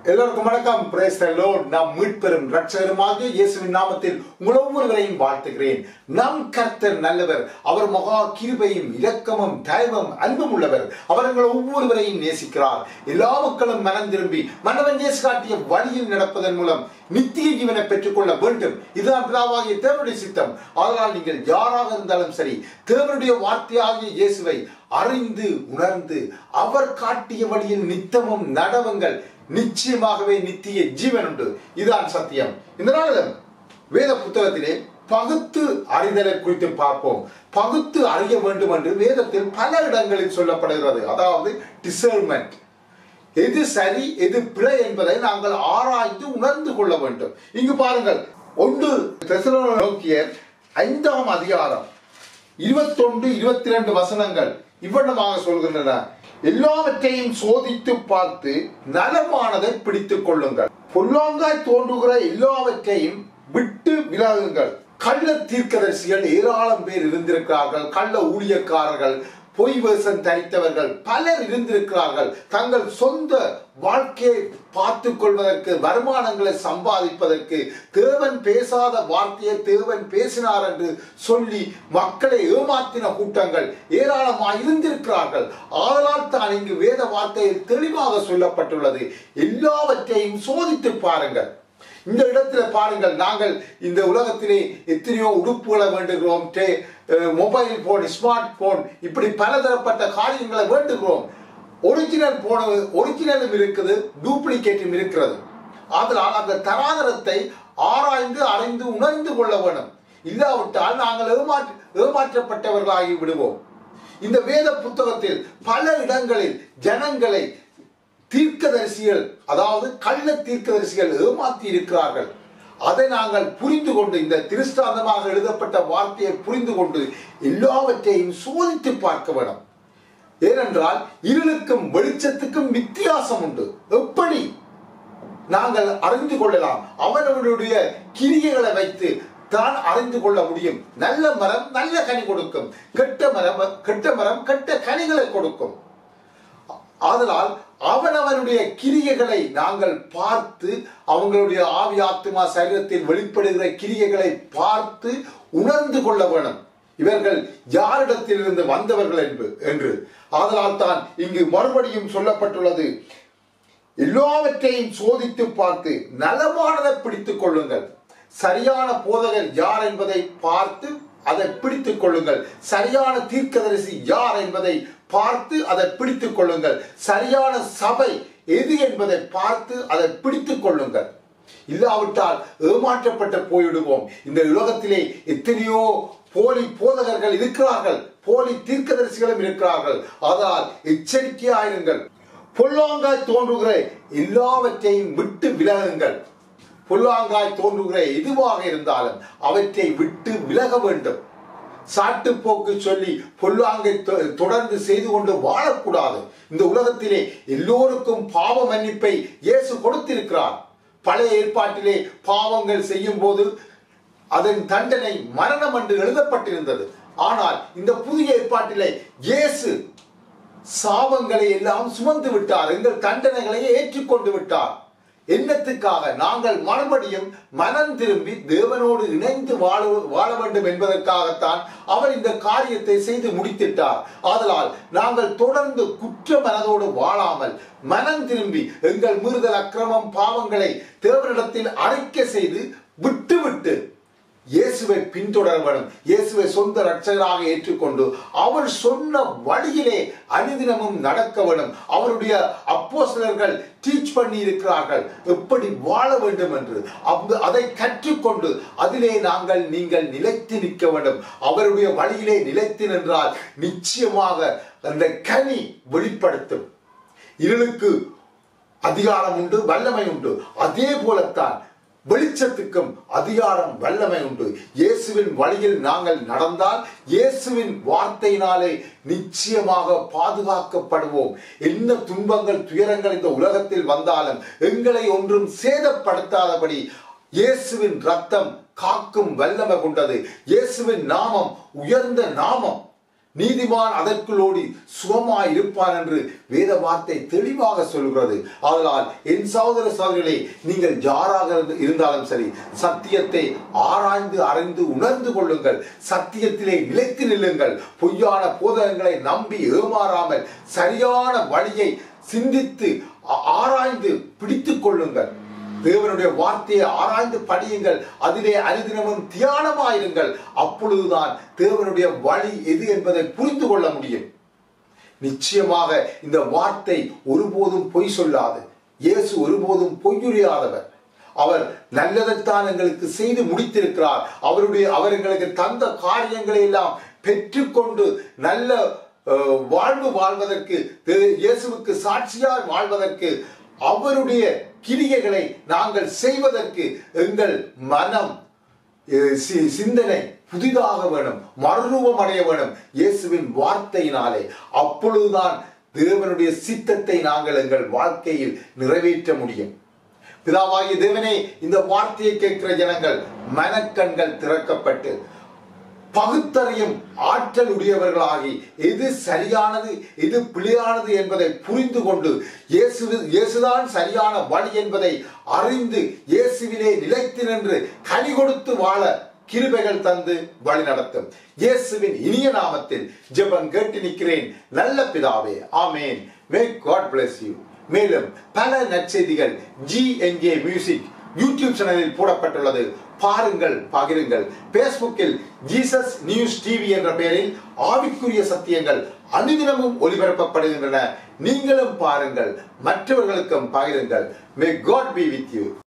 எல்லோருக்கும் வணக்கம் brace load நம் மீட்பெரும் ரட்சகருமாகிய இயேசுவின் நாமத்தில் உங்கள் ஒவ்வொருவரையும் வாழ்த்துகிறேன் நம் கர்த்தர் நல்லவர் அவர் மகா கிருபையும் இரக்கமும் தயவும் அன்பும் உள்ளவர் அவர் எங்கள் ஒவ்வொருவரையும் நேசிக்கிறார் எல்லா மக்களும் மனம் திரும்பி மன்னவன் இயேசு காட்டிய வழியில் நடப்பதன் மூலம் நித்திய ஜீவனை பெற்றுக்கொள்ள வேண்டும் இதுதான் பிதாவாகிய தேவனுடைய சித்தம் அதனால் நீங்கள் யாராக இருந்தாலும் சரி தேவனுடைய வார்த்தையாகிய இயேசுவை அறிந்து உணர்ந்து அவர் காட்டிய வழியில் நித்தமும் நடவுங்கள் நிச்சயமாகவே நித்திய ஜீவன் உண்டு இதுதான் சத்தியம் இந்த நாளிலும் வேத புத்தகத்திலே பகுத்து அறிதலை குறித்து பார்ப்போம் பகுத்து அறிய வேண்டும் என்று வேதத்தில் பல இடங்களில் சொல்லப்படுகிறது அதாவது டிசர்மெண்ட் எது சரி எது பிழை என்பதை நாங்கள் ஆராய்ந்து உணர்ந்து கொள்ள வேண்டும் இங்கு பாருங்கள் ஒன்று தெசலோனிக்கேயர் ஐந்தாம் அதிகாரம் இருபத்தொன்று இருபத்தி ரெண்டு வசனங்கள் இவ்வண்ணமாக சொல்கின்றன எல்லாவற்றையும் சோதித்து பார்த்து நலமானதை பிடித்துக் கொள்ளுங்கள் பொல்லாங்காய் தோன்றுகிற எல்லாவற்றையும் விட்டு விலகுங்கள் கள்ள தீர்க்கதரிசிகள் ஏராளம் பேர் இருந்திருக்கிறார்கள் கள்ள ஊழியக்காரர்கள் பொய் வேஷம் தரித்தவர்கள் பலர் இருந்திருக்கிறார்கள் தங்கள் சொந்த வாழ்க்கையை பார்த்து கொள்வதற்கு வருமானங்களை சம்பாதிப்பதற்கு தேவன் பேசாத வார்த்தையை தேவன் பேசினார் என்று சொல்லி மக்களை ஏமாத்தின கூட்டங்கள் ஏராளமாக இருந்திருக்கிறார்கள் ஆதலால் தான் இங்கு வேத வார்த்தையில் தெளிவாக சொல்லப்பட்டுள்ளது எல்லாவற்றையும் சோதித்து பாருங்கள் இந்த இடத்துல பாருங்கள் நாங்கள் இந்த உலகத்திலே எத்தனையோ உடுப்புகளை வேண்டுகிறோம் மொபைல் போன் ஸ்மார்ட் போன் இப்படி பலதரப்பட்ட காரியங்களை வேண்டுகிறோம் ஒரிஜினல் போன ஒரிஜினலும் இருக்குது டூப்ளிகேட்டும் இருக்கிறது அதனால் அந்த தராதரத்தை ஆராய்ந்து அறிந்து உணர்ந்து கொள்ள வேணும் இல்லாவிட்டால் நாங்கள் ஏமாற்ற ஏமாற்றப்பட்டவர்களாகி விடுவோம் இந்த வேத புத்தகத்தில் பல இடங்களில் ஜனங்களை தீர்க்கதரிசிகள் அதாவது கள்ள தீர்க்கதரிசிகள் ஏமாற்றி இருக்கிறார்கள் அதை நாங்கள் புரிந்து கொண்டு இந்த திருஷ்டாந்தமாக எழுதப்பட்ட வார்த்தையை புரிந்து கொண்டு எல்லாவற்றையும் சோதித்து பார்க்க வேணும் ஏனென்றால் இருளுக்கும் வெளிச்சத்துக்கும் வித்தியாசம் உண்டு எப்படி நாங்கள் அறிந்து கொள்ளலாம் அவனவனுடைய கிரியைகளை வைத்து தான் அறிந்து கொள்ள முடியும் நல்ல மரம் நல்ல கனி கொடுக்கும் கெட்ட மரம் கெட்ட மரம் கெட்ட கனிகளை கொடுக்கும் ஆதலால் அவனவனுடைய கிரியைகளை நாங்கள் பார்த்து அவங்களுடைய ஆவி ஆத்மா சரீரத்தில் வெளிப்படுகிற கிரியைகளை பார்த்து உணர்ந்து கொள்ள வேணும் இவர்கள் யாரிடத்திலிருந்து வந்தவர்கள் என்று என்று ஆதலால் தான் இங்கு மறுபடியும் சொல்லப்பட்டுள்ளது எல்லாவற்றையும் சோதித்து பார்த்து நலமானதை பிடித்துக் கொள்ளுங்கள் சரியான போதகர் யார் என்பதை பார்த்து அதை பிடித்துக் கொள்ளுங்கள் சரியான தீர்க்கதரிசி யார் என்பதை பார்த்து அதை பிடித்துக் கொள்ளுங்கள் சரியான சபை எது என்பதை பார்த்து அதை பிடித்துக் கொள்ளுங்கள் இல்லாவிட்டால் ஏமாற்றப்பட்டு போய்விடுவோம் இந்த உலகத்திலே எத்தனையோ போலி போதகர்கள் இருக்கிறார்கள் போலி தீர்க்கதரிசிகளும் இருக்கிறார்கள் அதனால் எச்சரிக்கையாயிருங்கள் பொல்லாங்காய் தோன்றுகிற எல்லாவற்றையும் விட்டு விலகுங்கள் பொல்லாங்காய் தோன்றுகிற எதுவாக இருந்தாலும் அவற்றை விட்டு விலக வேண்டும் சாட்டு போக்கு சொல்லி பொல்லாங்கை தொடர்ந்து செய்து கொண்டு வாழக்கூடாது இந்த உலகத்திலே எல்லோருக்கும் பாவ மன்னிப்பை இயேசு கொடுத்திருக்கிறார் பழைய ஏற்பாட்டிலே பாவங்கள் செய்யும் போது அதன் தண்டனை மரணம் என்று எழுதப்பட்டிருந்தது ஆனால் இந்த புதிய ஏற்பாட்டிலே இயேசு சாபங்களை எல்லாம் சுமந்து விட்டார் எங்கள் தண்டனைகளை ஏற்றுக்கொண்டு விட்டார் என்னத்துக்காக நாங்கள் மறுபடியும் மனம் திரும்பி தேவனோடு இணைந்து வாழ வாழ வேண்டும் என்பதற்காகத்தான் அவர் இந்த காரியத்தை செய்து முடித்திட்டார் ஆதலால் நாங்கள் தொடர்ந்து குற்ற மனதோடு வாழாமல் மனம் திரும்பி எங்கள் மீறுதல் அக்கிரமம் பாவங்களை தேவனிடத்தில் அழைக்க செய்து விட்டுவிட்டு இயேசுவை பின்தொடர வேண்டும் இயேசுவை சொந்த ரட்சகராக ஏற்றுக்கொண்டு அவர் சொன்ன வழியிலே அனுதினமும் நடக்க வேண்டும் அவருடைய அப்போசலர்கள் டீச் பண்ணி இருக்கிறார்கள் எப்படி வாழ வேண்டும் என்று அதை கற்றுக்கொண்டு அதிலே நாங்கள் நீங்கள் நிலைத்து நிற்க வேண்டும் அவருடைய வழியிலே நிலைத்து நின்றால் நிச்சயமாக அந்த கனி வெளிப்படுத்தும் இருளுக்கு அதிகாரம் உண்டு வல்லமை உண்டு அதே போலத்தான் வெளிச்சத்துக்கும் அதிகாரம் வல்லமை உண்டு இயேசுவின் வழியில் நாங்கள் நடந்தால் இயேசுவின் வார்த்தையினாலே நிச்சயமாக பாதுகாக்கப்படுவோம் என்ன துன்பங்கள் துயரங்கள் இந்த உலகத்தில் வந்தாலும் எங்களை ஒன்றும் சேதப்படுத்தாதபடி இயேசுவின் ரத்தம் காக்கும் வல்லமை கொண்டது இயேசுவின் நாமம் உயர்ந்த நாமம் நீதிமான் அதற்குள் ஓடி சுகமாய் இருப்பான் என்று வேத வார்த்தை தெளிவாக சொல்கிறது அதனால் என் சகோதர சகோதரிகளே நீங்கள் யாராக இருந்தாலும் சரி சத்தியத்தை ஆராய்ந்து அறிந்து உணர்ந்து கொள்ளுங்கள் சத்தியத்திலே நிலைத்து நில்லுங்கள் பொய்யான போதகங்களை நம்பி ஏமாறாமல் சரியான வழியை சிந்தித்து ஆ- ஆராய்ந்து பிடித்துக் கொள்ளுங்கள் தேவனுடைய வார்த்தையை ஆராய்ந்து படியுங்கள் அதிலே அனுதினமும் தியானமாயிருங்கள் அப்பொழுதுதான் தேவனுடைய வழி எது என்பதை புரிந்து கொள்ள முடியும் நிச்சயமாக இந்த வார்த்தை ஒருபோதும் பொய் சொல்லாது இயேசு ஒருபோதும் பொய்யுரையாதவர் அவர் நல்லதைத்தான் எங்களுக்கு செய்து முடித்திருக்கிறார் அவருடைய அவர் எங்களுக்கு தந்த காரியங்களை எல்லாம் பெற்றுக்கொண்டு நல்ல அஹ், வாழ்வு வாழ்வதற்கு தே- இயேசுவுக்கு சாட்சியாய் வாழ்வதற்கு அவருடைய கிரியைகளை நாங்கள் செய்வதற்கு எங்கள் மனம் அஹ், சி- சிந்தனை புதிதாக வேணும் மறுரூபம் அடைய வேணும் இயேசுவின் வார்த்தையினாலே அப்பொழுதுதான் தேவனுடைய சித்தத்தை நாங்கள் எங்கள் வாழ்க்கையில் நிறைவேற்ற முடியும் பிதாவாகிய தேவனே இந்த வார்த்தையை கேட்கிற ஜனங்கள் மனக்கண்கள் திறக்கப்பட்டு பகுத்தறியும் ஆற்றல் உடையவர்களாகி எது சரியானது எது பிழையானது என்பதை புரிந்து கொண்டு இயேசு இயேசுதான் சரியான வழி என்பதை அறிந்து இயேசுவிலே நிலைத்து நின்று கனி கொடுத்து வாழ கிருபைகள் தந்து வழி நடத்தும் இயேசுவின் இனிய நாமத்தில் ஜெபம் கேட்டு நிற்கிறேன் நல்ல பிதாவே ஆமேன் மே காட் bless யூ மேலும் பல நற்செய்திகள் ஜி என்ஜே மியூசிக் யூடியூப் சேனலில் போடப்பட்டுள்ளது பாருங்கள் பகிருங்கள் பேஸ்புக்கில் ஜீசஸ் நியூஸ் டிவி என்ற பெயரில் ஆவிக்குரிய சத்தியங்கள் அனுதினமும் ஒளிபரப்பப்படுகின்றன நீங்களும் பாருங்கள் மற்றவர்களுக்கும் பகிருங்கள் may God be with you